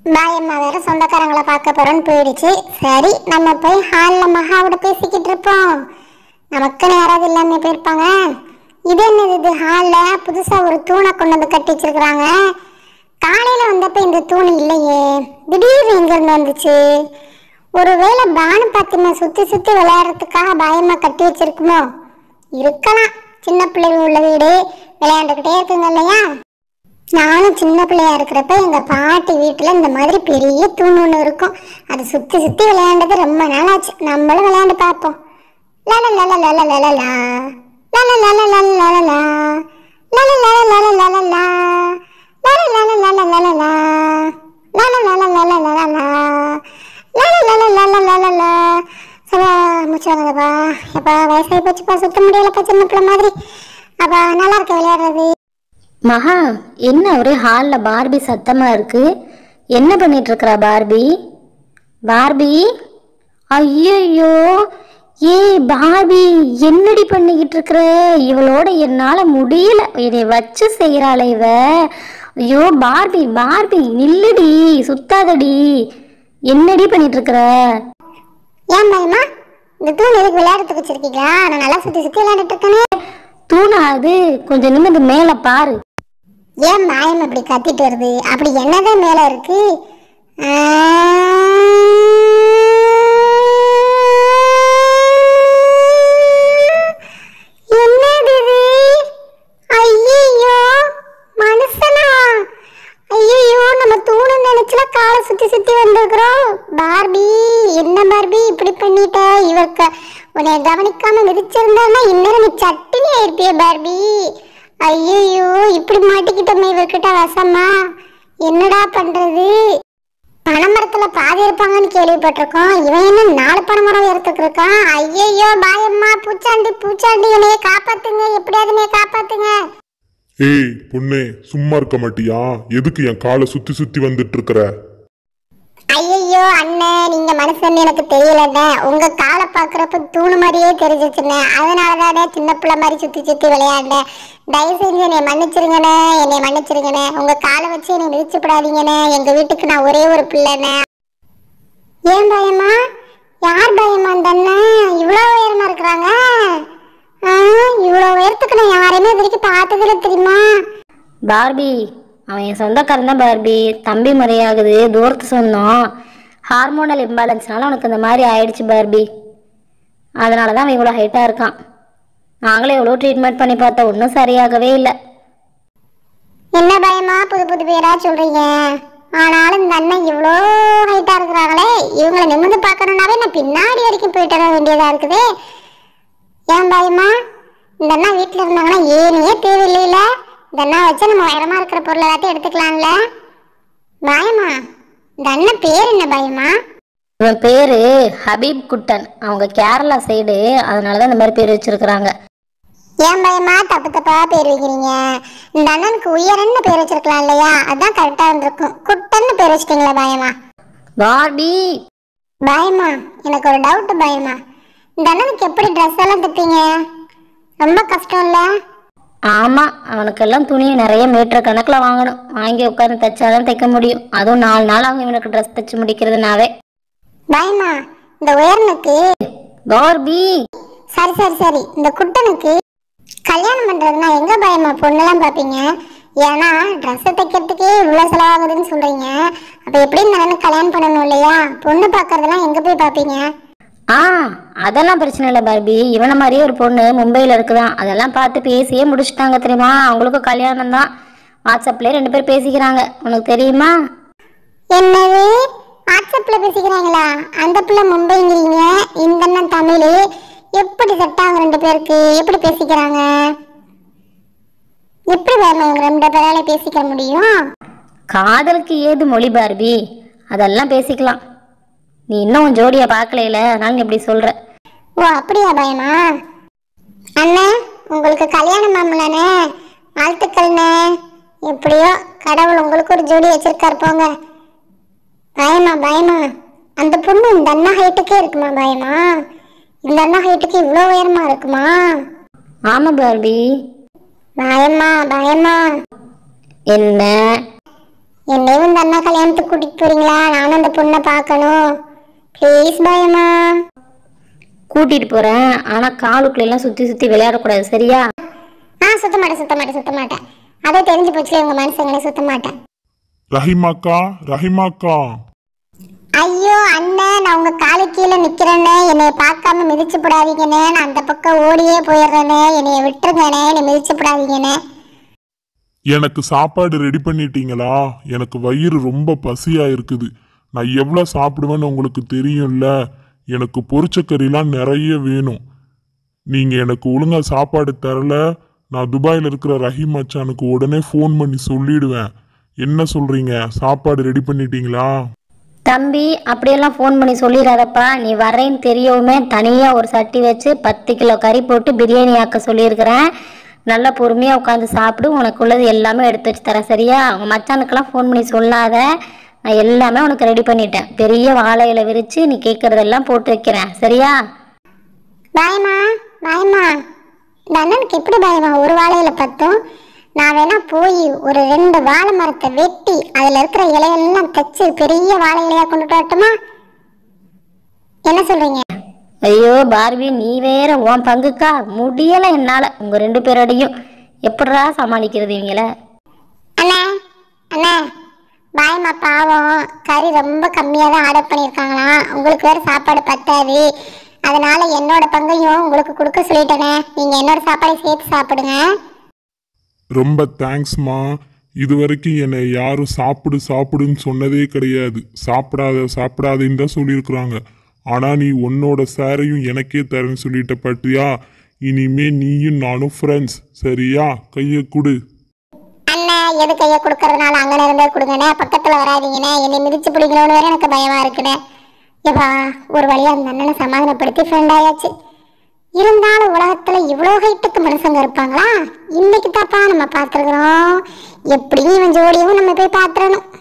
பாயம்மா வேற சொந்தக்காரங்களை பார்க்க போறோன்னு போயிடுச்சு சரி நம்ம போய் ஹாலில் மகாவோட பேசிக்கிட்டு இருப்போம் நமக்குன்னு யாராவது இல்லாம போயிருப்பாங்க இது என்னது இது ஹாலில் புதுசாக ஒரு தூணை கொண்டு வந்து கட்டி வச்சிருக்கிறாங்க காலையில் வந்தப்ப இந்த தூண் இல்லையே திடீர்னு எங்கேருந்து வந்துச்சு ஒருவேளை பானு பாத்திமா சுற்றி சுற்றி விளையாடுறதுக்காக பயமா கட்டி வச்சிருக்குமோ இருக்கலாம் சின்ன பிள்ளைகள் உள்ள வீடு விளையாண்டுக்கிட்டே இருக்குங்க இல்லையா நானும் சின்ன பிள்ளையா இருக்கிறப்ப எங்க பாட்டி வீட்டுல இந்த மாதிரி பெரிய தூண் ஒண்ணு இருக்கும் அது சுத்தி சுத்தி விளையாண்டது ரொம்ப நாள் ஆச்சு நம்மளும் விளையாண்டு பார்ப்போம் லல லல லல லல லா. லல லல லல லல லா. லல லல லல லல லா. லல லல லல லல லா. லல லல லல லல லா. லல லல லல லல லா. சபா, மூச்சு வாங்குதப்பா. எப்பா, வயசாகி போச்சுப்பா சுத்த முடியலப்பா சின்ன பிள்ளை மாதிரி அப்பா நல்லா இருக்கு விளையாடுறது மகா என்ன ஒரே ஹாலில் பார்பி சத்தமா இருக்கு என்ன பண்ணிட்டு இருக்கிறா பார்பி பார்பி ஐயோ ஏய் பார்பி என்னடி பண்ணிக்கிட்டு இருக்கிற இவளோட என்னால் முடியல என்னை வச்சு செய்கிறாளே இவ ஐயோ பார்பி பார்பி நில்லுடி சுத்தாதடி என்னடி பண்ணிட்டு இருக்கிற ஏன் பயமா இந்த தூண் எதுக்கு விளையாடுறதுக்கு வச்சிருக்கீங்களா நான் நல்லா சுத்தி சுத்தி விளையாண்டுட்டு இருக்கேனே தூணா அது கொஞ்சம் நிமிந்து மேலே பாரு ஏன் மாயம் இப்படி கத்திட்டு வருது அப்படி என்னதான் மேல இருக்கு ஆ. என்னது இது? ஐயையோ, மனுஷனா? ஐயையோ, நம்ம தூணு நினைச்சுல காலை சுத்தி சுத்தி வந்திருக்கிறோம் பார்பி என்ன பார்பி இப்படி பண்ணிட்ட இவக்க உன்னை கவனிக்காம மிதிச்சிருந்தான்னா இந்நேரம் நீ சட்டினி ஆயிருப்பிய பார்பி ஐயையோ இப்படி மாட்டிக்கிட்டோமே இவர்கிட்ட வசமா என்னடா பண்றது பனைமரத்துல பாதி இருப்பாங்கன்னு கேள்விப்பட்டிருக்கோம் இவன் என்ன நாலு பனைமரம் உயரத்துக்கு இருக்கான் ஐயையோ பாயம்மா பூச்சாண்டி பூச்சாண்டி என்னைய காப்பாத்துங்க எப்படியாவது என்னைய காப்பாத்துங்க ஏய் பொண்ணே சும்மா இருக்க மாட்டியா எதுக்கு என் காலை சுத்தி சுத்தி வந்துட்டு இருக்கிற ஐயையோ அண்ணன் நீங்க மனுஷன் எனக்கு தெரியலண்ணே உங்க காலை பாக்குறப்ப தூணு மாதிரியே தெரிஞ்சிச்சுண்ணே அதனாலதானே சின்ன பிள்ளை மாதிரி சுத்தி சுத்தி விளையாண்டேன் தயவு செஞ்சு என்னை மன்னிச்சிருங்கண்ணே என்னை மன்னிச்சிருங்கண்ணே உங்க காலை வச்சு என்னை மிதிச்சுப்படாதீங்கண்ணே எங்க வீட்டுக்கு நான் ஒரே ஒரு பிள்ளைண்ணே ஏன் பயமா யார் பயமா அந்த அண்ணன் இவ்வளோ உயரமா இருக்கிறாங்க ஆ, இவ்வளோ உயரத்துக்கு நான் யாரையுமே இது வரைக்கும் பார்த்ததில்ல தெரியுமா பார்பி அவன் என் சொந்தக்காரன் தான் பார்பி தம்பி முறையாகுது தூரத்து சொந்தம் ஹார்மோனல் இம்பேலன்ஸ்னால அவனுக்கு இந்த மாதிரி ஆயிடுச்சு பார்பி அதனால தான் அவன் இவ்வளோ ஹைட்டாக இருக்கான் நாங்களே எவ்வளோ ட்ரீட்மெண்ட் பண்ணி பார்த்தோம் ஒன்றும் சரியாகவே இல்லை என்ன பயமா புது புது பேரா சொல்றீங்க ஆனாலும் இந்த அண்ணன் இவ்வளோ ஹைட்டா இருக்கிறாங்களே இவங்களை நிமிர்ந்து பார்க்கணும்னாவே நான் பின்னாடி வரைக்கும் போயிட்டு வர வேண்டியதா இருக்குது ஏன் பயமா இந்த அண்ணா வீட்டில் இருந்தாங்கன்னா ஏனியே தேவையில்லையில இந்த அண்ணா வச்சு நம்ம உயரமா இருக்கிற பொருள் எல்லாத்தையும் எடுத்துக்கலாம்ல பயமா இந்த அண்ணன் பேர் என்ன பயமா இவன் பேர் ஹபீப் குட்டன் அவங்க கேரளா சைடு அதனால தான் இந்த மாதிரி பேர் வச்சிருக்கிறாங்க ஏன் பயமா தப்பு தப்பா பேர் வைக்கிறீங்க இந்த அண்ணனுக்கு உயரன்னு பேர் வச்சிருக்கலாம் இல்லையா அதான் கரெக்டா இருந்திருக்கும் குட்டன்னு பேர் வச்சிட்டீங்களா பயமா பார்பி பயமா எனக்கு ஒரு டவுட் பயமா இந்த அண்ணனுக்கு எப்படி ட்ரெஸ் எல்லாம் தைப்பீங்க ரொம்ப கஷ்டம் இல்ல ஆமாம் அவனுக்கெல்லாம் துணி நிறைய மீட்டர் கணக்கில் வாங்கணும் வாங்கி உட்காந்து தைச்சாதான் தைக்க முடியும் அதுவும் நாலு நாள் அவங்க இவனுக்கு ட்ரெஸ் தைச்சு முடிக்கிறதுனாவே பயமா இந்த உயரனுக்கு பார்பி சரி சரி சரி இந்த குட்டனுக்கு கல்யாணம் பண்றதுனா எங்க பயமா பொண்ணெல்லாம் பாப்பீங்க ஏன்னா ட்ரெஸ் தைக்கிறதுக்கே இவ்வளவு செலவாகுதுன்னு சொல்றீங்க அப்ப எப்படி இந்த அண்ணனுக்கு கல்யாணம் பண்ணணும் இல்லையா பொண்ணு பாக்குறதெல்லாம் எங்க போய் பாப்பீங்க ஆ அதெல்லாம் பிரச்சனை இல்லை பார்பி இவனை மாதிரியே ஒரு பொண்ணு மும்பையில் இருக்குதான் அதெல்லாம் பார்த்து பேசியே முடிச்சிட்டாங்க தெரியுமா அவங்களுக்கும் கல்யாணம் தான் வாட்ஸ்அப்லேயே ரெண்டு பேர் பேசிக்கிறாங்க உனக்கு தெரியுமா என்னது வாட்ஸ்அப்ல பேசிக்கிறாங்களா அந்த பிள்ளை மும்பைங்கிறீங்க இந்த அண்ணன் தமிழ் எப்படி செட் ஆகும் ரெண்டு பேருக்கு எப்படி பேசிக்கிறாங்க எப்படி வேணும் இவங்க ரெண்டு பேரால பேசிக்க முடியும் காதலுக்கு ஏது மொழி பார்பி அதெல்லாம் பேசிக்கலாம் நீ இன்னும் ஜோடியை பார்க்கலையில அதனால நீ இப்படி சொல்கிற ஓ அப்படியா பயமா அண்ணே உங்களுக்கு கல்யாணம் ஆமலானே வாழ்த்துக்கள்ண்ணே எப்படியோ கடவுள் உங்களுக்கு ஒரு ஜோடி வச்சிருக்காரு போங்க பயமா பயமா அந்த பொண்ணு இந்த அண்ணா ஹைட்டுக்கே இருக்குமா பயமா இந்த அண்ணா ஹைட்டுக்கு இவ்வளோ உயரமா இருக்குமா ஆமாம் பார்பி பயமா பயமா என்ன என்னையும் இந்த அண்ணா கல்யாணம் கல்யாணத்துக்கு கூட்டிட்டு போறீங்களா நானும் அந்த பொண்ணை பார்க்கணும் ப்ளீஸ் பாயம்மா கூட்டிட்டு போறேன் ஆனா காலுக்குள்ள எல்லாம் சுத்தி சுத்தி விளையாடக்கூடாது சரியா ஆ சுத்த மாட்டேன் சுத்த மாட்டேன் சுத்த மாட்டேன் அதே தெரிஞ்சு போச்சுல உங்க மனுஷங்களே சுத்த மாட்டேன் ரஹிமாக்கா ரஹிமாக்கா ஐயோ அண்ணன் நான் உங்க காலு கீழே நிக்கிறேனே என்னைய பார்க்காம மிதிச்சு போடாதீங்கண்ணே நான் அந்த பக்கம் ஓடியே போயிடுறேனே என்னைய விட்டுருங்கண்ணே என்னை மிதிச்சு போடாதீங்கண்ணே எனக்கு சாப்பாடு ரெடி பண்ணிட்டீங்களா எனக்கு வயிறு ரொம்ப பசியா இருக்குது நான் எவ்வளோ சாப்பிடுவேன்னு உங்களுக்கு தெரியும்ல எனக்கு பொரிச்ச கறிலாம் நிறைய வேணும் நீங்கள் எனக்கு ஒழுங்கா சாப்பாடு தரல நான் துபாயில் இருக்கிற ரஹீம் மச்சானுக்கு உடனே ஃபோன் பண்ணி சொல்லிடுவேன் என்ன சொல்றீங்க சாப்பாடு ரெடி பண்ணிட்டீங்களா தம்பி அப்படியெல்லாம் ஃபோன் பண்ணி சொல்லிடாதப்பா நீ வரேன்னு தெரியவுமே தனியாக ஒரு சட்டி வச்சு பத்து கிலோ கறி போட்டு பிரியாணி ஆக்க சொல்லியிருக்கிறேன் நல்லா பொறுமையாக உட்காந்து சாப்பிடு உனக்கு உள்ளது எல்லாமே எடுத்து வச்சு தரேன் சரியா உங்கள் மச்சானுக்கெல்லாம் ஃபோன் பண்ணி சொல்லாத நான் எல்லாமே உனக்கு ரெடி பண்ணிட்டேன் பெரிய வாழை இலை விரித்து நீ கேட்குறதெல்லாம் போட்டு வைக்கிறேன் சரியா பாயம்மா பாயம்மா இந்த அண்ணனுக்கு எப்படி பாயம்மா ஒரு வாழையில பத்தும் நான் வேணா போய் ஒரு ரெண்டு வாழை மரத்தை வெட்டி அதுல இருக்கிற இலையெல்லாம் தைச்சு பெரிய வாழை இலையா கொண்டுட்டு வரட்டுமா என்ன சொல்றீங்க ஐயோ பார்வி நீ வேற உன் பங்குக்கா முடியலை என்னால் உங்கள் ரெண்டு பேரோடையும் எப்படிடா சமாளிக்கிறது இவங்கள அண்ணா அண்ணா பாயம்மா பாவம் கறி ரொம்ப கம்மியாக தான் ஆர்டர் பண்ணியிருக்காங்களாம் உங்களுக்கு வேறு சாப்பாடு பத்தாது அதனால என்னோட பங்கையும் உங்களுக்கு கொடுக்க சொல்லிட்டேனே நீங்கள் என்னோட சாப்பாடை சேர்த்து சாப்பிடுங்க ரொம்ப தேங்க்ஸ்மா இது வரைக்கும் என்னை யாரும் சாப்பிடு சாப்பிடுன்னு சொன்னதே கிடையாது சாப்பிடாத சாப்பிடாதேன்னு தான் சொல்லியிருக்கிறாங்க ஆனால் நீ உன்னோட சாரையும் எனக்கே தரேன்னு சொல்லிட்ட பட்டியா இனிமே நீயும் நானும் ஃப்ரெண்ட்ஸ் சரியா கையை கொடு அண்ணன் எது கையை கொடுக்கறதுனால அங்கே இருந்தே கொடுங்கண்ணே பக்கத்தில் வராதீங்கண்ணே என்னை மிதிச்சு பிடிக்கணும்னு வேற எனக்கு பயமா இருக்குண்ணே ஏப்பா ஒரு வழியா அந்த அண்ணனை சமாதானப்படுத்தி ஃப்ரெண்ட் ஆயாச்சு இருந்தாலும் உலகத்துல இவ்வளோ ஹைட்டுக்கு மனுஷங்க இருப்பாங்களா இன்னைக்கு தாப்பா நம்ம பார்த்துருக்குறோம் எப்படியும் இவன் ஜோடியும் நம்ம போய் பார்த்துறணும்